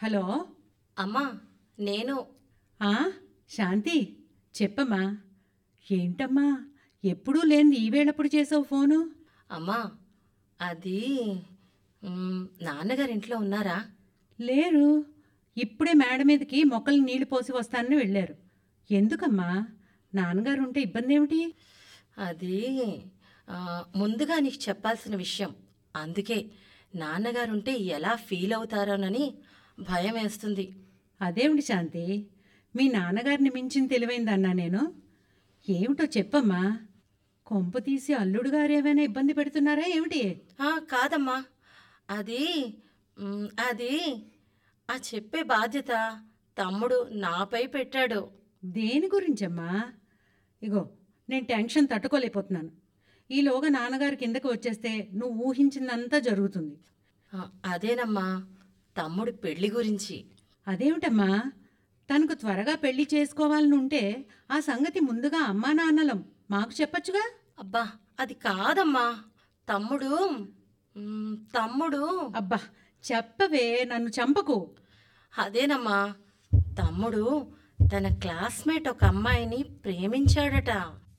Hello అమ్మా నేను ఆ శాంతి చెప్పమ్మా ఏంటమ్మా ఎప్పుడూ లేని ఈవేళప్పుడు చేసావు ఫోను అమ్మా అది మ్, నాన్నగారు ఇంట్లో ఉన్నారా లేరు ఇప్పుడే మేడ మీదకి మొక్కలు నీళ్లు పోసి వస్తానని వెళ్ళారు ఎందుకమ్మా నాన్నగారు ఉంటే ఇబ్బంది ఏమిటి అది ఆ, ముందుగా నీకు చెప్పాల్సిన విషయం అందుకే నాన్నగారు ఉంటే ఎలా ఫీల్ అవుతారోనని భయం వేస్తుంది అదేమిటి శాంతి మీ నాన్నగారిని మించిన తెలివైందన్నా నేను ఏమిటో చెప్పమ్మా కొంపు తీసి అల్లుడు గారు ఏమైనా ఇబ్బంది పెడుతున్నారా ఏమిటి ఆ, కాదమ్మా అది మ్, అది ఆ చెప్పే బాధ్యత తమ్ముడు నాపై పెట్టాడు దేని గురించమ్మా ఇగో నేను టెన్షన్ తట్టుకోలేకపోతున్నాను ఈలోగా నాన్నగారు కిందకి వచ్చేస్తే నువ్వు ఊహించిందంతా జరుగుతుంది ఆ, అదేనమ్మా తమ్ముడు పెళ్లి గురించి అదేమిటమ్మా తనకు త్వరగా పెళ్లి చేసుకోవాలని ఉంటే ఆ సంగతి ముందుగా అమ్మా నాన్నలం మాకు చెప్పొచ్చుగా అబ్బా అది కాదమ్మా తమ్ముడు మ్, తమ్ముడు అబ్బా చెప్పవే నన్ను చంపకు అదేనమ్మా తమ్ముడు తన క్లాస్మేట్ ఒక అమ్మాయిని ప్రేమించాడట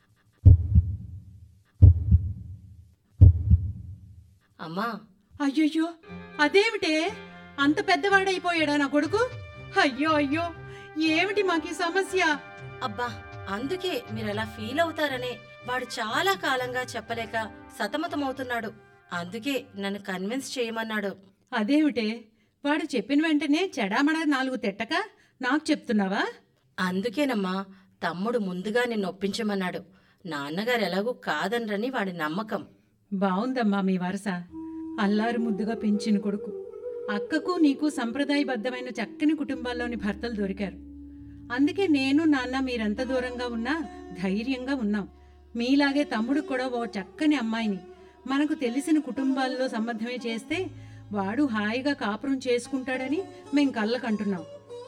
అమ్మా అయ్యయ్యో అదేమిటే అంత పెద్దవాడైపోయాడా నా కొడుకు అయ్యో అయ్యో ఏమిటి మాకు ఈ సమస్య అబ్బా అందుకే మీరు అలా ఫీల్ అవుతారనే వాడు చాలా కాలంగా చెప్పలేక సతమతమవుతున్నాడు అందుకే నన్ను కన్విన్స్ చేయమన్నాడు అదేమిటే వాడు చెప్పిన వెంటనే చెడామడ నాలుగు తిట్టక నాకు చెప్తున్నావా అందుకేనమ్మా తమ్ముడు ముందుగా నిన్ను ఒప్పించమన్నాడు నాన్నగారు ఎలాగూ కాదనరని వాడి నమ్మకం బావుందమ్మా మీ వరస అల్లారు ముద్దుగా పెంచిన కొడుకు అక్కకు నీకు సంప్రదాయబద్ధమైన చక్కని కుటుంబాల్లోని భర్తలు దొరికారు అందుకే నేను నాన్న మీరెంత దూరంగా ఉన్నా ధైర్యంగా ఉన్నాం మీలాగే తమ్ముడు కూడా ఓ చక్కని అమ్మాయిని మనకు తెలిసిన కుటుంబాల్లో సంబంధమే చేస్తే వాడు హాయిగా కాపురం చేసుకుంటాడని మేం కళ్ళకంటున్నాం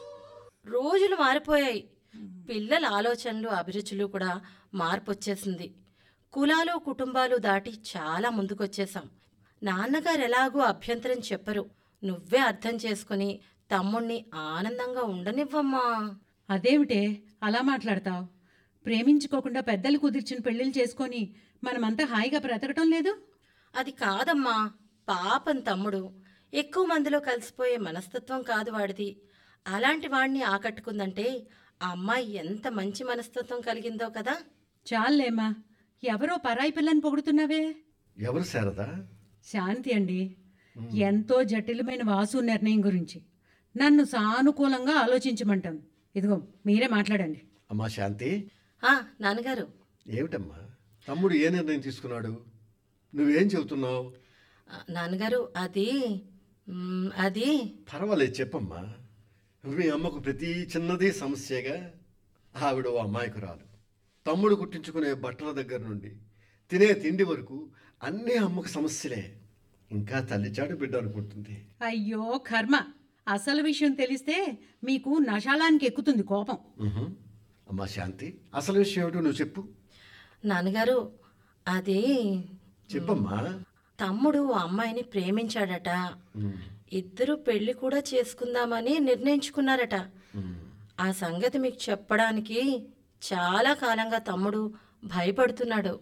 రోజులు మారిపోయాయి పిల్లల ఆలోచనలు అభిరుచులు కూడా మార్పు వచ్చేసింది కులాలు కుటుంబాలు దాటి చాలా ముందుకొచ్చేసాం నాన్నగారు ఎలాగూ అభ్యంతరం చెప్పరు నువ్వే అర్థం చేసుకుని తమ్ముణ్ణి ఆనందంగా ఉండనివ్వమ్మా అదేమిటే అలా మాట్లాడతావు ప్రేమించుకోకుండా పెద్దలు కుదిర్చిన పెళ్లిళ్ళు చేసుకొని మనమంతా హాయిగా బ్రతకటం లేదు అది కాదమ్మా పాపం తమ్ముడు ఎక్కువ మందిలో కలిసిపోయే మనస్తత్వం కాదు వాడిది అలాంటి వాణ్ణి ఆకట్టుకుందంటే ఆ అమ్మాయి ఎంత మంచి మనస్తత్వం కలిగిందో కదా చాలేమ్మా ఎవరో పరాయి పిల్లని పొగుడుతున్నావే ఎవరు శారదా శాంతి అండి ఎంతో జటిలమైన వాసు నిర్ణయం గురించి నన్ను సానుకూలంగా ఆలోచించమంటాం ఇదిగో మీరే మాట్లాడండి అమ్మా శాంతి ఆ నాన్నగారు ఏమిటమ్మా తమ్ముడు ఏ నిర్ణయం తీసుకున్నాడు నువ్వేం చెబుతున్నావు ఆ, నాన్నగారు అది మ్, అది పర్వాలేదు చెప్పమ్మా మీ అమ్మకు ప్రతి చిన్నది సమస్యగా ఆవిడ ఓ అమాయకురాలు తమ్ముడు కుట్టించుకునే బట్టల దగ్గర నుండి తినే తిండి వరకు అన్నీ అమ్మకు సమస్యలే ఇంకా తల్లిచాడు బిడ్డ అనుకుంటుంది అయ్యో కర్మ అసలు విషయం తెలిస్తే మీకు నశాలానికి ఎక్కుతుంది కోపం ఉహుం. అమ్మా శాంతి అసలు విషయం ఏమిటో నువ్వు చెప్పు నాన్నగారు అది చెప్పమ్మా తమ్ముడు ఆ అమ్మాయిని ప్రేమించాడట ఉమ్, ఇద్దరు పెళ్లి కూడా చేసుకుందామని నిర్ణయించుకున్నారట ఉమ్. ఆ సంగతి మీకు చెప్పడానికి చాలా కాలంగా తమ్ముడు భయపడుతున్నాడు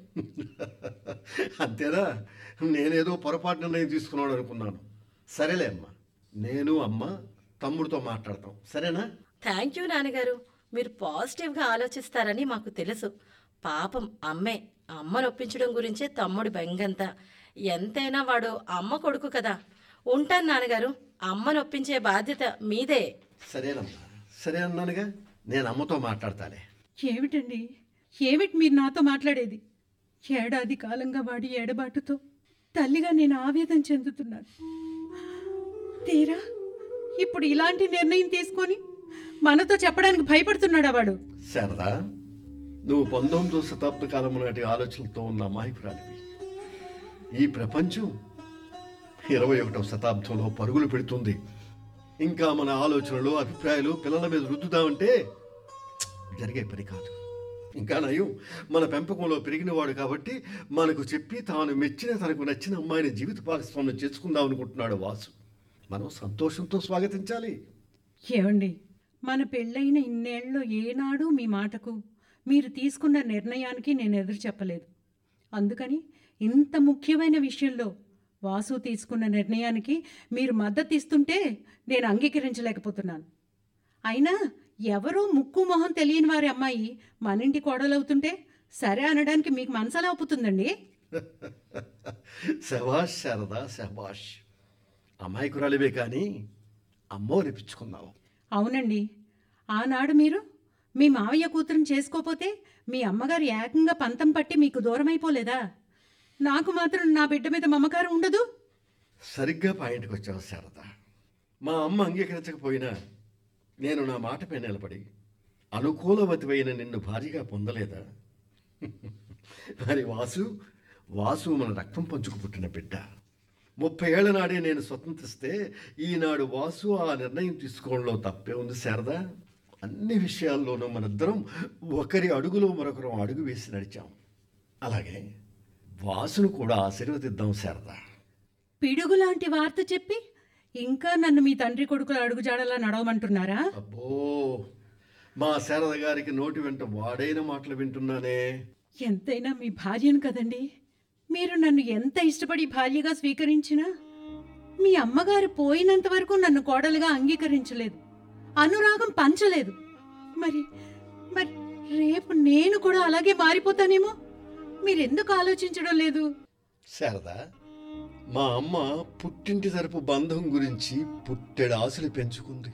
అంతేనా నేనేదో పొరపాటు నిర్ణయం తీసుకున్నాడు అనుకున్నాను సరేలే అమ్మా నేను అమ్మ తమ్ముడితో మాట్లాడతాం సరేనా థ్యాంక్ యూ నాన్నగారు మీరు పాజిటివ్గా ఆలోచిస్తారని మాకు తెలుసు పాపం అమ్మే అమ్మను ఒప్పించడం గురించే తమ్ముడి బెంగంతా ఎంతైనా వాడు అమ్మ కొడుకు కదా ఉంటాను నాన్నగారు అమ్మను ఒప్పించే బాధ్యత మీదే సరేనమ్మా సరే అన్నానుగా నేను అమ్మతో మాట్లాడతాలే ఏమిటండి ఏమిటి మీరు నాతో మాట్లాడేది ఏడాది కాలంగా వాడి ఎడబాటుతో తల్లిగా నేను ఆవేదన చెందుతున్నాను తీరా ఇప్పుడు ఇలాంటి నిర్ణయం తీసుకొని మనతో చెప్పడానికి భయపడుతున్నాడా వాడు శారదా నువ్వు పంతొమ్మిదో శతాబ్ద కాలం నాటి ఆలోచనలతో ఉన్న అమాయకురాలివి ఈ ప్రపంచం ఇరవై ఒకటవ శతాబ్దంలో పరుగులు పెడుతుంది ఇంకా మన ఆలోచనలు అభిప్రాయాలు పిల్లల మీద రుద్దుదామంటే జరిగే పని కాదు ఇంకా నయం మన పెంపకంలో పెరిగినవాడు కాబట్టి మనకు చెప్పి తాను మెచ్చిన తనకు నచ్చిన అమ్మాయిని జీవిత భాగస్వామ్యం చేసుకుందాం అనుకుంటున్నాడు వాసు మనం సంతోషంతో స్వాగతించాలి ఏమండి మన పెళ్ళైన ఇన్నేళ్ళలో ఏనాడు మీ మాటకు మీరు తీసుకున్న నిర్ణయానికి నేను ఎదురు చెప్పలేదు అందుకని ఇంత ముఖ్యమైన విషయంలో వాసు తీసుకున్న నిర్ణయానికి మీరు మద్దతు ఇస్తుంటే నేను అంగీకరించలేకపోతున్నాను అయినా ఎవరో ముక్కు మొహం తెలియని వారి అమ్మాయి మన ఇంటి కోడలవుతుంటే సరే అనడానికి మీకు మనసలా ఒప్పుతుందండి శభాష్ శారదా శభాష్ అమాయకురాలివే కానీ అమ్మోరిపించుకున్నావు అవునండి ఆనాడు మీరు మీ మావయ్య కూతురుని చేసుకోపోతే మీ అమ్మగారు ఏకంగా పంతం పట్టి మీకు దూరమైపోలేదా నాకు మాత్రం నా బిడ్డ మీద మమకారం ఉండదు సరిగ్గా పాయింట్కి వచ్చావు శారద మా అమ్మ అంగీకరించకపోయినా నేను నా మాటపై నిలబడి అనుకూలవతివైన నిన్ను భారీగా పొందలేదా మరి వాసు వాసు మన రక్తం పంచుకు పుట్టిన బిడ్డ ముప్పై ఏళ్ల నాడే నేను స్వతంత్రిస్తే ఈనాడు వాసు ఆ నిర్ణయం తీసుకోవడంలో తప్పే ఉంది శారద అన్ని విషయాల్లోనూ మనిద్దరం ఒకరి అడుగులో మరొకరం అడుగు వేసి నడిచాం అలాగే వాసును కూడా ఆశీర్వదిద్దాం శారదా పిడుగు లాంటి వార్త చెప్పి ఇంకా నన్ను మీ తండ్రి కొడుకుల అడుగుజాడలా నడవమంటున్నారా అబ్బో మా శారద గారికి నోటి వెంట వాడైన మాటలు వింటున్నానే ఎంతైనా మీ భార్యను కదండి మీరు నన్ను ఎంత ఇష్టపడి భార్యగా స్వీకరించినా మీ అమ్మగారు పోయినంత వరకు నన్ను కోడలుగా అంగీకరించలేదు అనురాగం పంచలేదు మరి మరి రేపు నేను కూడా అలాగే మారిపోతానేమో మీరెందుకు ఆలోచించడం లేదు శారద మా అమ్మ పుట్టింటి తరపు బంధం గురించి పుట్టెడు ఆశలు పెంచుకుంది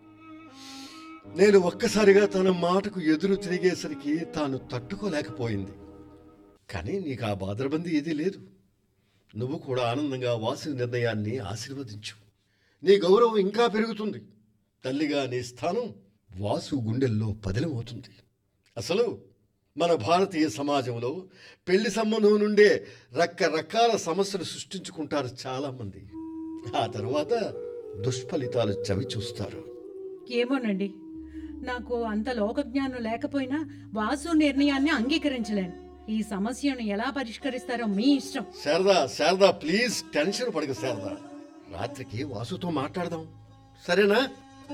నేను ఒక్కసారిగా తన మాటకు ఎదురు తిరిగేసరికి తాను తట్టుకోలేకపోయింది కానీ నీకు ఆ బాధరబంది ఏదీ లేదు నువ్వు కూడా ఆనందంగా వాసు నిర్ణయాన్ని ఆశీర్వదించు నీ గౌరవం ఇంకా పెరుగుతుంది తల్లిగా నీ స్థానం వాసు గుండెల్లో పదిలమవుతుంది అసలు మన భారతీయ సమాజంలో పెళ్లి సంబంధం నుండే రకరకాల సమస్యలు సృష్టించుకుంటారు చాలామంది ఆ తరువాత దుష్ఫలితాలు చవి చూస్తారు ఏమోనండి నాకు అంత లోకజ్ఞానం లేకపోయినా వాసు నిర్ణయాన్ని అంగీకరించలేను ఈ సమస్యను ఎలా పరిష్కరిస్తారో మీ ఇష్టం శారదా శారదా ప్లీజ్ టెన్షన్ పడక శారదా రాత్రికి వాసుతో మాట్లాడదాం సరేనా